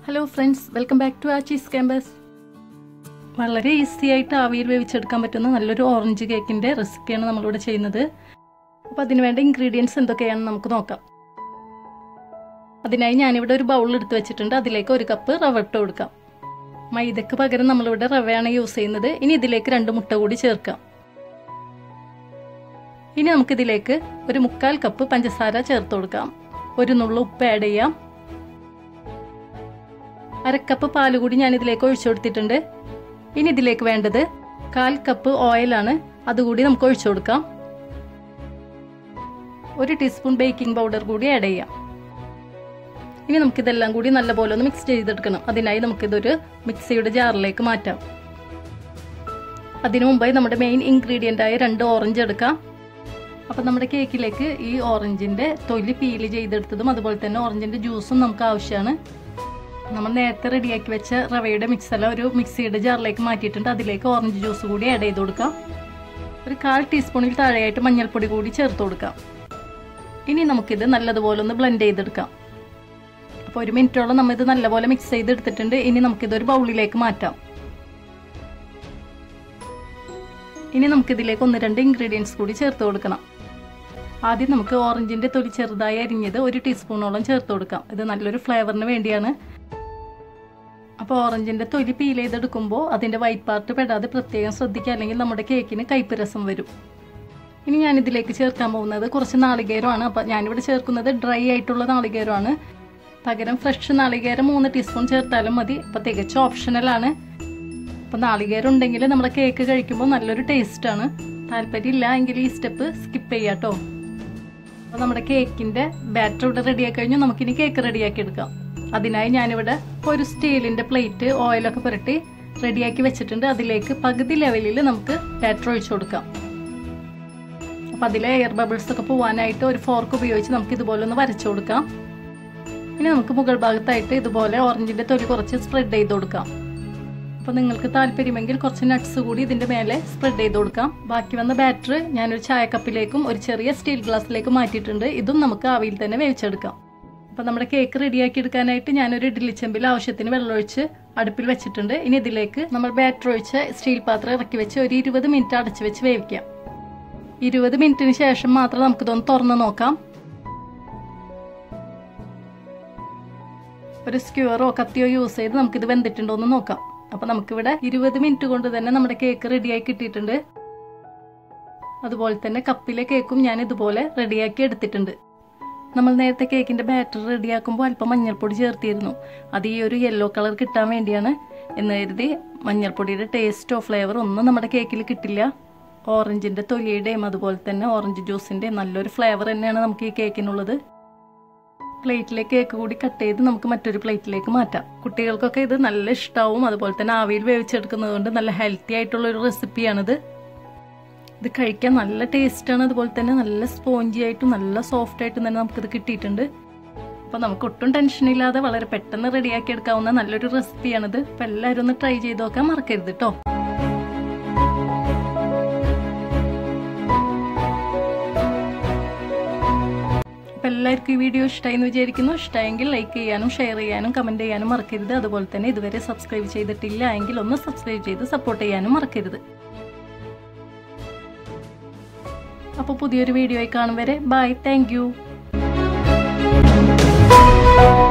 hello friends welcome back to uh cheese campus വളരെ easy ആയിട്ട് ആവിയിൽ വേവിച്ചെടുക്കാൻ പറ്റുന്ന നല്ലൊരു ഓറഞ്ച് കേക്കിൻ്റെ റെസിപ്പിയാണ് നമ്മളിവിടെ ചെയ്യുന്നത് അപ്പോൾ അതിന് വേണ്ട ഇൻഗ്രീഡിയൻസ് എന്തൊക്കെയാണെന്ന് നമുക്ക് നോക്കാം അതിനായി ഞാനിവിടെ ഒരു ബൗൾ എടുത്ത് വെച്ചിട്ടുണ്ട് അതിലേക്ക് ഒരു കപ്പ് റവ ഇട്ട് കൊടുക്കാം മൈദക്ക് പകരം നമ്മളിവിടെ റവയാണ് യൂസ് ചെയ്യുന്നത് ഇനി ഇതിലേക്ക് രണ്ട് മുട്ട കൂടി ചേർക്കാം ഇനി നമുക്കിതിലേക്ക് ഒരു മുക്കാൽ കപ്പ് പഞ്ചസാര ചേർത്ത് കൊടുക്കാം ഒരു നുള്ളു ഉപ്പ് ആഡ് ചെയ്യാം അരക്കപ്പ് പാല് കൂടി ഞാൻ ഇതിലേക്ക് ഒഴിച്ചു കൊടുത്തിട്ടുണ്ട് ഇനി ഇതിലേക്ക് വേണ്ടത് കാൽ കപ്പ് ഓയിലാണ് അതുകൂടി നമുക്ക് ഒഴിച്ചു കൊടുക്കാം ഒരു ടീസ്പൂൺ ബേക്കിംഗ് പൗഡർ കൂടി ആഡ് ചെയ്യാം ഇനി നമുക്കിതെല്ലാം കൂടി നല്ലപോലെ ഒന്ന് മിക്സ് ചെയ്തെടുക്കണം അതിനായി നമുക്കിതൊരു മിക്സിയുടെ ജാറിലേക്ക് മാറ്റാം അതിനു മുമ്പായി നമ്മുടെ മെയിൻ ഇൻഗ്രീഡിയൻ്റ് ആയ രണ്ട് ഓറഞ്ച് എടുക്കാം അപ്പം നമ്മുടെ കേക്കിലേക്ക് ഈ ഓറഞ്ചിൻ്റെ തൊലി പീല് ചെയ്തെടുത്തതും അതുപോലെ തന്നെ ഓറഞ്ചിൻ്റെ ജ്യൂസും നമുക്ക് ആവശ്യമാണ് നമ്മൾ നേരത്തെ റെഡിയാക്കി വെച്ച റവയുടെ മിക്സെല്ലാം ഒരു മിക്സിയുടെ ജാറിലേക്ക് മാറ്റിയിട്ടുണ്ട് അതിലേക്ക് ഓറഞ്ച് ജ്യൂസ് കൂടി ആഡ് ചെയ്ത് കൊടുക്കാം ഒരു കാൽ ടീസ്പൂണിൽ താഴെയായിട്ട് മഞ്ഞൾപ്പൊടി കൂടി ചേർത്ത് കൊടുക്കാം ഇനി നമുക്കിത് നല്ലതുപോലെ ഒന്ന് ബ്ലെൻഡ് ചെയ്തെടുക്കാം അപ്പോൾ ഒരു മിനിറ്റോളം നമ്മൾ ഇത് നല്ലപോലെ മിക്സ് ചെയ്തെടുത്തിട്ടുണ്ട് ഇനി നമുക്കിതൊരു ബൗളിലേക്ക് മാറ്റാം ഇനി നമുക്കിതിലേക്ക് ഒന്ന് രണ്ട് ഇൻഗ്രീഡിയൻസ് കൂടി ചേർത്ത് കൊടുക്കണം ആദ്യം നമുക്ക് ഓറഞ്ചിൻ്റെ തൊലി ചെറുതായി അരിഞ്ഞത് ഒരു ടീസ്പൂണോളം ചേർത്ത് കൊടുക്കാം ഇത് നല്ലൊരു ഫ്ലേവറിന് വേണ്ടിയാണ് അപ്പോൾ ഓറഞ്ചിൻ്റെ തൊലി പീൽ ചെയ്തെടുക്കുമ്പോൾ അതിൻ്റെ വൈറ്റ് പാർട്ട് പെടാതെ പ്രത്യേകം ശ്രദ്ധിക്കുക അല്ലെങ്കിൽ നമ്മുടെ കേക്കിന് കയ്പ്പ് രസം വരും ഇനി ഞാൻ ഇതിലേക്ക് ചേർക്കാൻ പോകുന്നത് കുറച്ച് നാളികേരമാണ് അപ്പോൾ ഞാനിവിടെ ചേർക്കുന്നത് ഡ്രൈ ആയിട്ടുള്ള നാളികേരമാണ് പകരം ഫ്രഷ് നാളികേരം മൂന്ന് ടീസ്പൂൺ ചേർത്താലും മതി അപ്പോൾ തികച്ച ഓപ്ഷണലാണ് അപ്പോൾ നാളികേരം ഉണ്ടെങ്കിൽ നമ്മുടെ കേക്ക് കഴിക്കുമ്പോൾ നല്ലൊരു ടേസ്റ്റാണ് താല്പര്യമില്ല എങ്കിൽ ഈ സ്റ്റെപ്പ് സ്കിപ്പ് ചെയ്യാം കേട്ടോ അപ്പോൾ നമ്മുടെ കേക്കിൻ്റെ ബാറ്റർ ഇവിടെ റെഡിയാക്കി കഴിഞ്ഞു നമുക്കിനി കേക്ക് റെഡിയാക്കി എടുക്കാം അതിനായി ഞാനിവിടെ ഒരു സ്റ്റീലിൻ്റെ പ്ലേറ്റ് ഓയിലൊക്കെ പുരട്ടി റെഡിയാക്കി വെച്ചിട്ടുണ്ട് അതിലേക്ക് പകുതി ലെവലിൽ നമുക്ക് ബാറ്റർ ഒഴിച്ചു കൊടുക്കാം അപ്പം അതിലെ എയർ ബബിൾസ് ഒക്കെ പോകാനായിട്ട് ഒരു ഫോർക്ക് ഉപയോഗിച്ച് നമുക്ക് ഇതുപോലെ ഒന്ന് വരച്ചു കൊടുക്കാം ഇനി നമുക്ക് മുകൾ ഭാഗത്തായിട്ട് ഇതുപോലെ ഓറഞ്ചിൻ്റെ തൊലി കുറച്ച് സ്പ്രെഡ് ചെയ്ത് കൊടുക്കാം അപ്പോൾ നിങ്ങൾക്ക് താല്പര്യമെങ്കിൽ കുറച്ച് നട്ട്സ് കൂടി ഇതിൻ്റെ മേലെ സ്പ്രെഡ് ചെയ്ത് കൊടുക്കാം ബാക്കി വന്ന ബാറ്റർ ഞാനൊരു ചായക്കപ്പിലേക്കും ഒരു ചെറിയ സ്റ്റീൽ ഗ്ലാസ്സിലേക്ക് മാറ്റിയിട്ടുണ്ട് ഇതും നമുക്ക് ആവിയിൽ തന്നെ വേവിച്ചെടുക്കാം അപ്പോൾ നമ്മുടെ കേക്ക് റെഡിയാക്കി എടുക്കാനായിട്ട് ഞാനൊരു ഇഡ്ഡലി ചെമ്പിൽ ആവശ്യത്തിന് വെള്ളമൊഴിച്ച് അടുപ്പിൽ വെച്ചിട്ടുണ്ട് ഇനി ഇതിലേക്ക് നമ്മൾ ബാറ്റർ ഒഴിച്ച് സ്റ്റീൽ പാത്രം ഇറക്കി വെച്ച് ഒരു ഇരുപത് മിനിറ്റ് അടച്ച് വെച്ച് വേവിക്കാം ഇരുപത് മിനിറ്റിന് ശേഷം മാത്രം നമുക്കിതൊന്ന് തുറന്ന് നോക്കാം ഒരു സ്ക്യൂറോ കത്തിയോ യൂസ് ചെയ്ത് നമുക്കിത് വെന്തിട്ടുണ്ടോ എന്ന് നോക്കാം അപ്പോൾ നമുക്കിവിടെ ഇരുപത് മിനിറ്റ് കൊണ്ട് തന്നെ നമ്മുടെ കേക്ക് റെഡിയായി കിട്ടിയിട്ടുണ്ട് അതുപോലെ തന്നെ കപ്പിലെ കേക്കും ഞാൻ ഇതുപോലെ റെഡിയാക്കി എടുത്തിട്ടുണ്ട് നമ്മൾ നേരത്തെ കേക്കിൻ്റെ ബാറ്റർ റെഡിയാക്കുമ്പോൾ അല്പം മഞ്ഞൾപ്പൊടി ചേർത്തിരുന്നു അത് ഈ ഒരു യെല്ലോ കളർ കിട്ടാൻ വേണ്ടിയാണ് എന്ന് കരുതി മഞ്ഞൾപ്പൊടിയുടെ ടേസ്റ്റോ ഫ്ലേവറോ ഒന്നും നമ്മുടെ കേക്കിൽ കിട്ടില്ല ഓറഞ്ചിൻ്റെ തൊലിയുടെയും അതുപോലെ തന്നെ ഓറഞ്ച് ജ്യൂസിൻ്റെയും നല്ലൊരു ഫ്ലേവർ തന്നെയാണ് നമുക്ക് ഈ കേക്കിനുള്ളത് പ്ലേറ്റിലേക്ക് കേക്ക് കൂടി കട്ട് ചെയ്ത് നമുക്ക് മറ്റൊരു പ്ലേറ്റിലേക്ക് മാറ്റാം കുട്ടികൾക്കൊക്കെ ഇത് നല്ല ഇഷ്ടമാവും അതുപോലെ തന്നെ ആവിയിൽ വേവിച്ചെടുക്കുന്നത് കൊണ്ട് നല്ല ഹെൽത്തി ആയിട്ടുള്ള ഒരു റെസിപ്പിയാണിത് ഇത് കഴിക്കാൻ നല്ല ടേസ്റ്റാണ് അതുപോലെ തന്നെ നല്ല സ്പോഞ്ചി ആയിട്ടും നല്ല സോഫ്റ്റ് ആയിട്ടും തന്നെ നമുക്കിത് കിട്ടിയിട്ടുണ്ട് അപ്പോൾ നമുക്ക് ഒട്ടും ടെൻഷനില്ലാതെ വളരെ പെട്ടെന്ന് റെഡിയാക്കി എടുക്കാവുന്ന നല്ലൊരു റെസിപ്പിയാണിത് അപ്പോൾ എല്ലാവരും ഒന്ന് ട്രൈ ചെയ്ത് നോക്കാൻ മറക്കരുത് കേട്ടോ അപ്പോൾ എല്ലാവർക്കും ഈ വീഡിയോ ഇഷ്ടമായി എന്ന് വിചാരിക്കുന്നു ഇഷ്ടമായെങ്കിൽ ലൈക്ക് ചെയ്യാനും ഷെയർ ചെയ്യാനും കമൻറ്റ് ചെയ്യാനും മറക്കരുത് അതുപോലെ തന്നെ ഇതുവരെ സബ്സ്ക്രൈബ് ചെയ്തിട്ടില്ല എങ്കിൽ ഒന്ന് സബ്സ്ക്രൈബ് ചെയ്ത് സപ്പോർട്ട് ചെയ്യാനും മറക്കരുത് അപ്പോൾ പുതിയൊരു വീഡിയോ ആയി കാണും വരെ ബൈ താങ്ക്